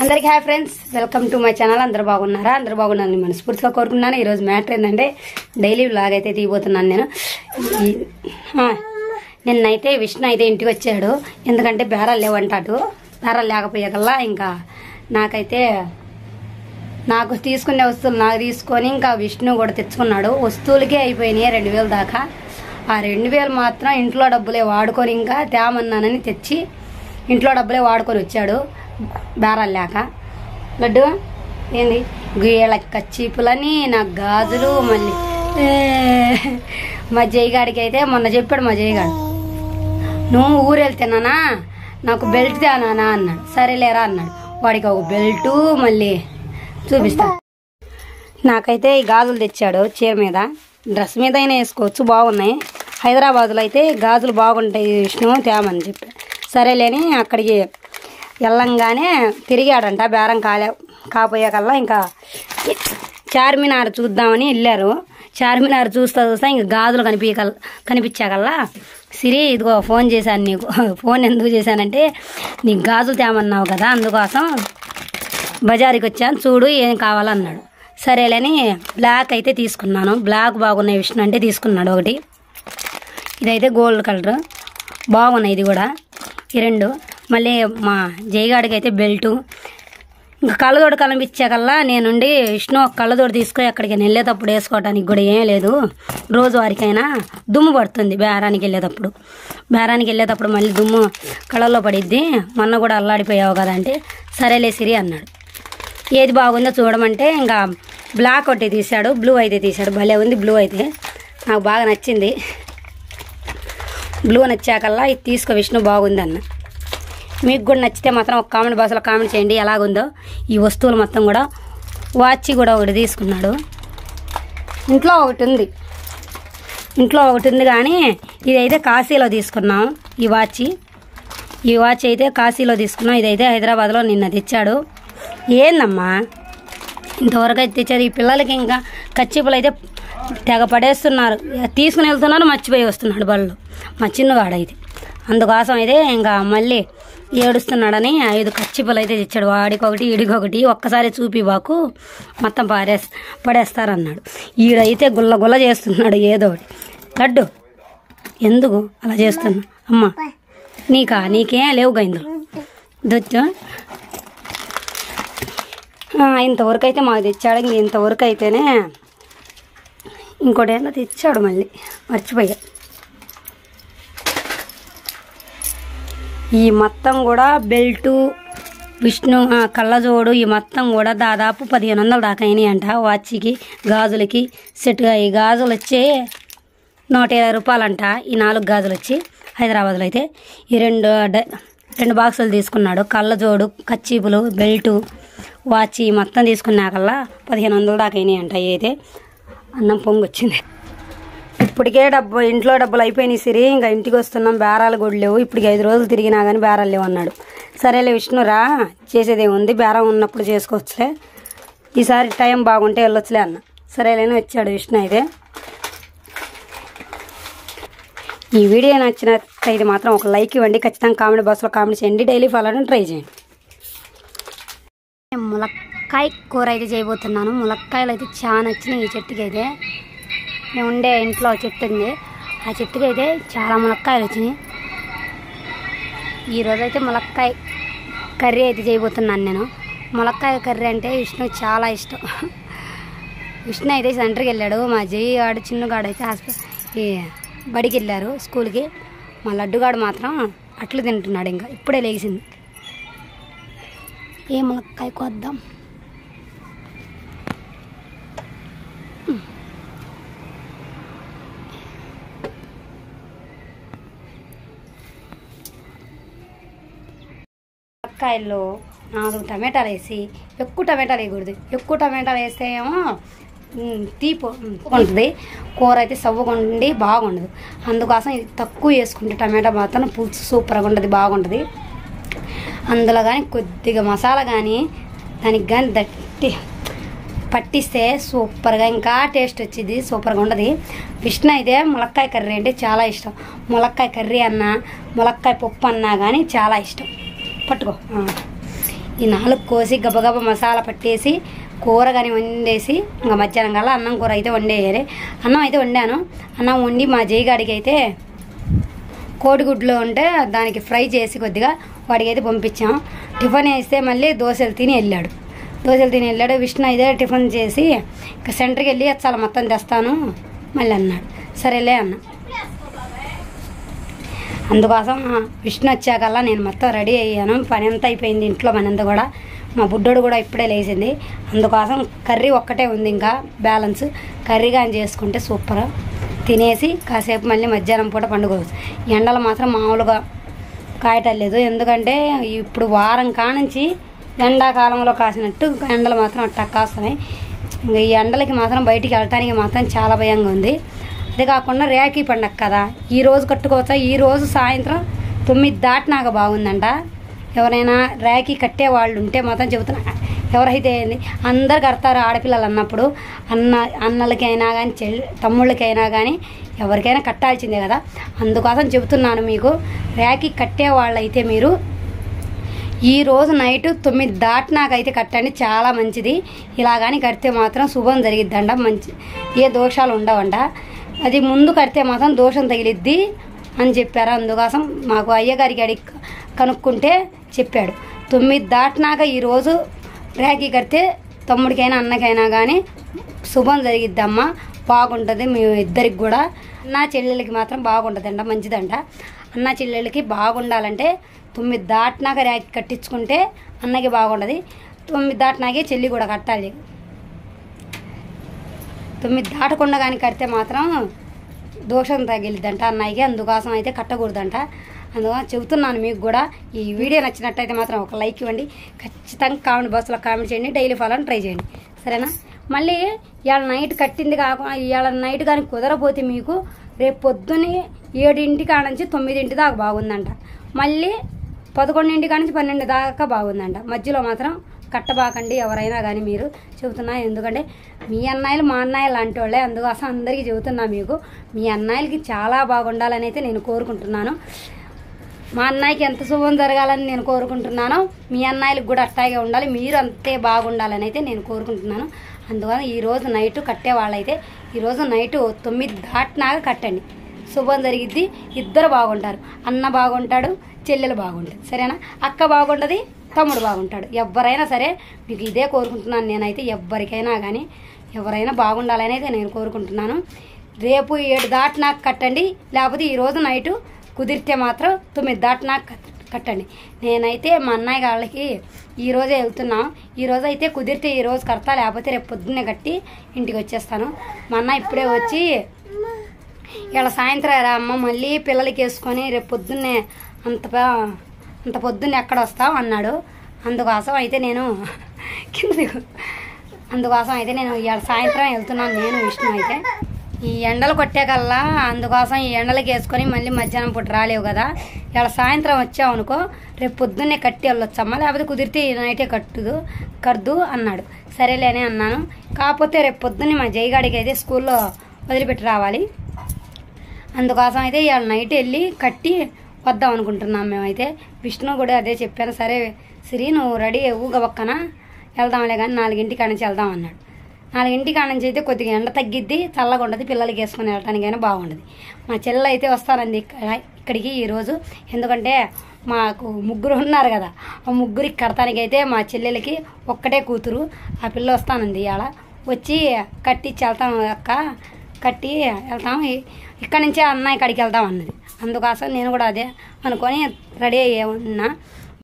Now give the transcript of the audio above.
అందరికీ hi friends welcome to my channel అందరూ బాగున్నారా అందరూ బాగున్నారని మనస్ఫూర్తిగా కోరుకున్నాను ఈరోజు మ్యాటర్ ఏంటంటే డైలీ వ్లాగ్ అయితే తీయబోతున్నాను నేను ఈ- ఆ, నిన్నైతే విష్ణు అయితే ఇంటికి వచ్చాడు ఎందుకంటే బేరాలు లేవంటాడు బేరాలు లేకపోయాకల్లా ఇంకా నాకైతే నాకు తీసుకునే వస్తువులు నాకు తీసుకొని ఇంకా విష్ణు కూడా తెచ్చుకున్నాడు వస్తువులకే అయిపోయినాయి రెండు వేలు దాకా ఆ రెండు వేలు మాత్రం ఇంట్లో డబ్బులే వాడుకొని ఇంకా తేమన్నానని తెచ్చి ఇంట్లో డబ్బులే వాడుకొని వచ్చాడు బేరాలు లేక లడ్డు ఏంది వీళ్ళ కచ్చీపులని నా గాజులు మళ్ళీ ఏ, మా జయగాడికి అయితే మొన్న చెప్పాడు మా జయగాడు నువ్వు ఊరు వెళ్తున్నానా నాకు బెల్ట్ తేనానా అన్నాడు సరేలేరా అన్నాడు వాడికి ఒక బెల్టు మళ్ళీ చూపిస్తా నాకైతే ఈ గాజులు తెచ్చాడు చీర మీద డ్రెస్ మీద అయినా వేసుకోవచ్చు బాగున్నాయి హైదరాబాద్లో అయితే గాజులు బాగుంటాయి విష్ణు తేమని చెప్పి సరేలేని అక్కడికి వెళ్ళంగానే తిరిగాడంట బేరం కాలే కాపోయాకల్లా ఇంకా చార్మినార్ చూద్దామని వెళ్ళారు చార్మినార్ చూస్తా చూస్తా ఇంకా గాజులు కనిపించకల్ కనిపించాకల్లా సిరి ఇదిగో ఫోన్ చేశాను నీకు ఫోన్ ఎందుకు చేశానంటే నీకు గాజులు తేమన్నావు కదా అందుకోసం బజార్కి వచ్చాను చూడు ఏం కావాలన్నాడు సరేలేని బ్లాక్ అయితే తీసుకున్నాను బ్లాక్ బాగున్నాయి విష్ణు అంటే తీసుకున్నాడు ఒకటి ఇదైతే గోల్డ్ కలర్ బాగున్నాయి ఇది కూడా ఈ రెండు మళ్ళీ మా జయగాడికి అయితే బెల్టు ఇంకా కళ్ళతోడు కనిపించాకల్లా నేనుండి విష్ణు ఒక కళ్ళతోడు తీసుకొని అక్కడికి వెళ్ళేటప్పుడు వేసుకోవడానికి కూడా ఏం లేదు రోజువారికైనా దుమ్ము పడుతుంది బేరానికి వెళ్ళేటప్పుడు బేరానికి వెళ్ళేటప్పుడు మళ్ళీ దుమ్ము కళ్ళల్లో పడిద్ది మొన్న కూడా అల్లాడిపోయావు కదా అంటే సరేలే సిరి అన్నాడు ఏది బాగుందో చూడమంటే ఇంకా బ్లాక్ ఒకటి తీశాడు బ్లూ అయితే తీశాడు భలే ఉంది బ్లూ అయితే నాకు బాగా నచ్చింది బ్లూ నచ్చాకల్లా ఇది తీసుకో విష్ణు బాగుంది అన్న మీకు కూడా నచ్చితే మాత్రం ఒక కామెంట్ బాక్స్లో కామెంట్ చేయండి ఎలాగుందో ఈ వస్తువులు మొత్తం కూడా వాచ్ కూడా ఒకటి తీసుకున్నాడు ఇంట్లో ఒకటి ఉంది ఇంట్లో ఒకటి ఉంది కానీ ఇదైతే కాశీలో తీసుకున్నాం ఈ వాచ్ ఈ వాచ్ అయితే కాశీలో తీసుకున్నాం ఇదైతే హైదరాబాద్లో నిన్న తెచ్చాడు ఏందమ్మా ఇంతవరకు అయితే తెచ్చారు ఈ పిల్లలకి ఇంకా కచ్చిపులు అయితే తెగ పడేస్తున్నారు తీసుకుని వెళ్తున్నారు మర్చిపోయి వస్తున్నాడు బళ్ళు మా చిన్నవాడైతే అందుకోసం అయితే ఇంకా మళ్ళీ ఏడుస్తున్నాడని ఐదు కచ్చిపులు అయితే తెచ్చాడు వాడికొకటి ఈడికొకటి ఒక్కసారి చూపి బాకు మొత్తం పారేస్ పడేస్తారన్నాడు ఈడైతే గుల్ల గుల్ల చేస్తున్నాడు ఏదో ఒకటి లడ్డు ఎందుకు అలా చేస్తున్నా అమ్మా నీకా నీకేం లేవుగా ఇందులో దొచ్చు ఆ, ఇంతవరకు అయితే మాకు తెచ్చాడు ఇంక ఇంతవరకు అయితేనే ఇంకోటి ఏదో తెచ్చాడు మళ్ళీ మర్చిపోయా ఈ మొత్తం కూడా బెల్టు విష్ణు ఆ, కళ్ళజోడు ఈ మొత్తం కూడా దాదాపు పదిహేను వందల దాకా అయినాయి అంట వాచ్కి గాజులకి సెట్గా ఈ గాజులు వచ్చి నూట ఇరవై రూపాయలంట ఈ నాలుగు గాజులు వచ్చి హైదరాబాద్లో అయితే ఈ రెండు డ- రెండు బాక్సులు తీసుకున్నాడు కళ్ళజోడు కచ్చీపులు బెల్టు వాచ్ ఈ మొత్తం తీసుకున్నాకల్లా పదిహేను వందల దాకా అయినాయి అంట ఇవి అయితే అన్నం పొంగి వచ్చింది ఇప్పటికే డబ్బు ఇంట్లో డబ్బులు అయిపోయినాయి సిరి ఇంకా ఇంటికి వస్తున్నాం బేరాలు కూడా లేవు ఇప్పటికి ఐదు రోజులు తిరిగినా కానీ బేరాలు లేవు అన్నాడు సరేలే విష్ణురా చేసేది ఉంది బేరం ఉన్నప్పుడు చేసుకోవచ్చులే ఈసారి టైం బాగుంటే వెళ్ళొచ్చులే అన్న సరేలేని వచ్చాడు విష్ణు అయితే ఈ వీడియో నచ్చినట్లయితే మాత్రం ఒక లైక్ ఇవ్వండి ఖచ్చితంగా కామెంట్ బాక్స్లో కామెంట్ చేయండి డైలీ ఫాలో అవడం ట్రై చేయండి ములక్కాయ కూర అయితే చేయబోతున్నాను ములక్కాయలు అయితే చాలా నచ్చినాయి ఈ చెట్టుకి అయితే మేము ఉండే ఇంట్లో చెట్టు ఉంది ఆ చెట్టుకి అయితే చాలా ములక్కాయలు వచ్చినాయి ఈరోజు అయితే ములక్కాయ కర్రీ అయితే చేయబోతున్నాను నేను ములక్కాయ కర్రీ అంటే విష్ణు చాలా ఇష్టం విష్ణు అయితే సెంటర్కి వెళ్ళాడు మా జై గాడు చిన్నగాడు అయితే హాస్పిటల్ ఈ బడికి వెళ్ళారు స్కూల్కి మా లడ్డుగాడు మాత్రం అట్లు తింటున్నాడు ఇంకా ఇప్పుడే లేచింది ఏ ములక్కాయ కొద్దాం ములక్కాయల్లో నాలుగు టమాటాలు వేసి ఎక్కువ టమాటాలు వేయకూడదు ఎక్కువ టమాటాలు వేస్తే ఏమో ఉమ్, తీపు ఉంటుంది కూర అయితే సవ్వకుండి బాగుండదు అందుకోసం ఇది తక్కువ వేసుకుంటే టమాటా మాత్రం పులుసు సూపర్గా ఉంటుంది బాగుంటుంది అందులో కానీ కొద్దిగా మసాలా కానీ దానికి కానీ దట్టి పట్టిస్తే సూపర్గా ఇంకా టేస్ట్ వచ్చింది సూపర్గా ఉంటుంది విష్ణు అయితే ములక్కాయ కర్రీ అంటే చాలా ఇష్టం ములక్కాయ కర్రీ అన్నా ములక్కాయ పప్పు అన్నా కానీ చాలా ఇష్టం పట్టుకో ఆ. ఈ నాలుగు కోసి గబగబ మసాలా పట్టేసి కూర కానీ వండేసి ఇంకా మధ్యాహ్నం కల్లా అన్నం కూర అయితే వండేయాలి అన్నం అయితే వండాను అన్నం వండి మా జైగాడికి అయితే కోడిగుడ్లు ఉంటే దానికి ఫ్రై చేసి కొద్దిగా వాడికి అయితే పంపించాం టిఫిన్ వేస్తే మళ్ళీ దోశలు తిని వెళ్ళాడు దోశలు తిని వెళ్ళాడు విష్ణు అయితే టిఫిన్ చేసి ఇంకా సెంటర్కి వెళ్ళి చాలా మొత్తం తెస్తాను మళ్ళీ అన్నాడు సరేలే అన్న అందుకోసం ఆ విష్ణు వచ్చాకల్లా నేను మొత్తం రెడీ అయ్యాను పని అంతా అయిపోయింది ఇంట్లో పని అంతా కూడా మా బుడ్డోడు కూడా ఇప్పుడే లేచింది అందుకోసం కర్రీ ఒక్కటే ఉంది ఇంకా బ్యాలెన్స్ కర్రీ కానీ చేసుకుంటే సూపర్ తినేసి కాసేపు మళ్ళీ మధ్యాహ్నం పూట పండుకోవచ్చు ఎండలు మాత్రం మామూలుగా కాయటలేదు ఎందుకంటే ఇప్పుడు వారం కానుంచి ఎండాకాలంలో కాసినట్టు ఎండలు మాత్రం అట్టా కాస్తున్నాయి ఇంకా ఈ ఎండలకి మాత్రం బయటికి వెళ్ళటానికి మాత్రం చాలా భయంగా ఉంది అదే కాకుండా రేఖీ పండగ కదా ఈ రోజు కట్టుకోవచ్చా ఈ రోజు సాయంత్రం తొమ్మిది దాటినాక బాగుందంట ఎవరైనా రేఖీ కట్టే వాళ్ళు ఉంటే మాత్రం చెబుతున్నా ఎవరైతే ఏంది అందరు కడతారు ఆడపిల్లలు అన్నప్పుడు అన్న అన్నలకైనా కానీ చెల్లి తమ్ముళ్ళకైనా కానీ ఎవరికైనా కట్టాల్సిందే కదా అందుకోసం చెబుతున్నాను మీకు రేఖీ కట్టే వాళ్ళైతే మీరు ఈ రోజు నైట్ తొమ్మిది దాటినాకైతే కట్టండి చాలా మంచిది ఇలా కానీ కడితే మాత్రం శుభం జరిగిద్దంట మంచి ఏ దోషాలు ఉండవంట అది ముందు కడితే మాత్రం దోషం తగిలిద్ది అని చెప్పారు అందుకోసం మాకు అయ్యగారికి అడిగి కనుక్కుంటే చెప్పాడు తొమ్మిది దాటినాక ఈరోజు రేఖీ కడితే తమ్ముడికైనా అన్నకైనా కానీ శుభం జరిగిద్దమ్మా బాగుంటుంది మీ ఇద్దరికి కూడా అన్న చెల్లెలకి మాత్రం బాగుంటుందంట మంచిదంట అన్న చెల్లెలకి బాగుండాలంటే తొమ్మిది దాటినాక ర్యాక్ కట్టించుకుంటే అన్నకి బాగుంటుంది తొమ్మిది దాటినాకే చెల్లి కూడా కట్టాలి తొమ్మిది దాటకుండా కానీ కడితే మాత్రం దోషం తగిలిద్దంట అన్నయ్యకి అందుకోసం అయితే కట్టకూడదంట అందుకని చెబుతున్నాను మీకు కూడా ఈ వీడియో నచ్చినట్టయితే మాత్రం ఒక లైక్ ఇవ్వండి ఖచ్చితంగా కామెంట్ బాక్స్లో కామెంట్ చేయండి డైలీ ఫాలో ట్రై చేయండి సరేనా మళ్ళీ ఇవాళ నైట్ కట్టింది కాకుండా ఇవాళ నైట్ కానీ కుదరపోతే మీకు రేపు పొద్దున్నే ఏడింటి కాడ నుంచి తొమ్మిదింటి దాకా బాగుందంట మళ్ళీ పదకొండింటి కాడ నుంచి పన్నెండు దాకా బాగుందంట మధ్యలో మాత్రం కట్టబాకండి ఎవరైనా కానీ మీరు చెబుతున్నా ఎందుకంటే మీ అన్నయ్యలు మా అన్నయ్య లాంటి వాళ్ళే అందుకోసం అందరికీ చెబుతున్నా మీకు మీ అన్నయ్యలకి చాలా బాగుండాలని అయితే నేను కోరుకుంటున్నాను మా అన్నయ్యకి ఎంత శుభం జరగాలని నేను కోరుకుంటున్నాను మీ అన్నయ్యలకు కూడా అట్టాగే ఉండాలి మీరు అంతే బాగుండాలని అయితే నేను కోరుకుంటున్నాను అందువల్ల ఈ రోజు నైట్ కట్టే వాళ్ళైతే ఈరోజు నైట్ తొమ్మిది దాటినాక కట్టండి శుభం జరిగిద్ది ఇద్దరు బాగుంటారు అన్న బాగుంటాడు చెల్లెలు బాగుంటుంది సరేనా అక్క బాగుంటుంది తమ్ముడు బాగుంటాడు ఎవరైనా సరే మీకు ఇదే కోరుకుంటున్నాను నేనైతే ఎవరికైనా కానీ ఎవరైనా బాగుండాలని అయితే నేను కోరుకుంటున్నాను రేపు ఏడు దాటినాక కట్టండి లేకపోతే ఈ రోజు నైటు కుదిరితే మాత్రం తొమ్మిది దాటినాక కట్- కట్టండి నేనైతే మా అన్నయ్య వాళ్ళకి ఈ రోజే వెళ్తున్నాం ఈ రోజు అయితే కుదిరితే ఈ రోజు కడతా లేకపోతే రేపు పొద్దున్నే కట్టి ఇంటికి వచ్చేస్తాను మా అన్న ఇప్పుడే వచ్చి ఇలా సాయంత్రం రా అమ్మ మళ్ళీ పిల్లలకి వేసుకొని రేపు పొద్దున్నే అంత ప- అంత పొద్దున్నే ఎక్కడ వస్తావు అన్నాడు అందుకోసం అయితే నేను కింద దిగు అందుకోసం అయితే నేను ఇవాళ సాయంత్రం వెళ్తున్నాను నేను విష్ణు అయితే ఈ ఎండలు కొట్టాకల్లా అందుకోసం ఈ ఎండలకి వేసుకొని మళ్ళీ మధ్యాహ్నం పూట రాలేవు కదా ఇవాళ సాయంత్రం వచ్చావు అనుకో రేపు పొద్దున్నే కట్టి వెళ్ళొచ్చమ్మా లేకపోతే కుదిరితే ఈ నైటే కట్టుదు కర్దు అన్నాడు సరేలే అని అన్నాను కాకపోతే రేపు పొద్దున్నే మా జయగాడికి అయితే స్కూల్లో వదిలిపెట్టి రావాలి అందుకోసం అయితే ఇవాళ నైట్ వెళ్ళి కట్టి వద్దాం అనుకుంటున్నాం మేమైతే విష్ణు కూడా అదే చెప్పాను సరే సిరి నువ్వు రెడీ ఊగబక్కన వెళ్దాంలే కానీ నాలుగింటి కాడ నుంచి వెళ్దాం అన్నాడు నాలుగింటి కాడ నుంచి అయితే కొద్దిగా ఎండ తగ్గిద్ది చల్లగా ఉంటుంది పిల్లలకి వేసుకొని వెళ్ళటానికైనా బాగుండదు మా చెల్లెలు అయితే వస్తానంది ఇక్కడ ఇక్కడికి ఈరోజు ఎందుకంటే మాకు ముగ్గురు ఉన్నారు కదా ఆ ముగ్గురికి కడతానికైతే మా చెల్లెలకి ఒక్కటే కూతురు ఆ పిల్ల వస్తానంది ఇవాళ వచ్చి కట్టించి వెళ్తాం అక్క కట్టి వెళ్తాం ఇ- ఇక్కడి నుంచే అన్నయ్య ఇక్కడికి వెళ్దాం అన్నది అందుకోసం నేను కూడా అదే అనుకొని రెడీ అయ్యే ఉన్నా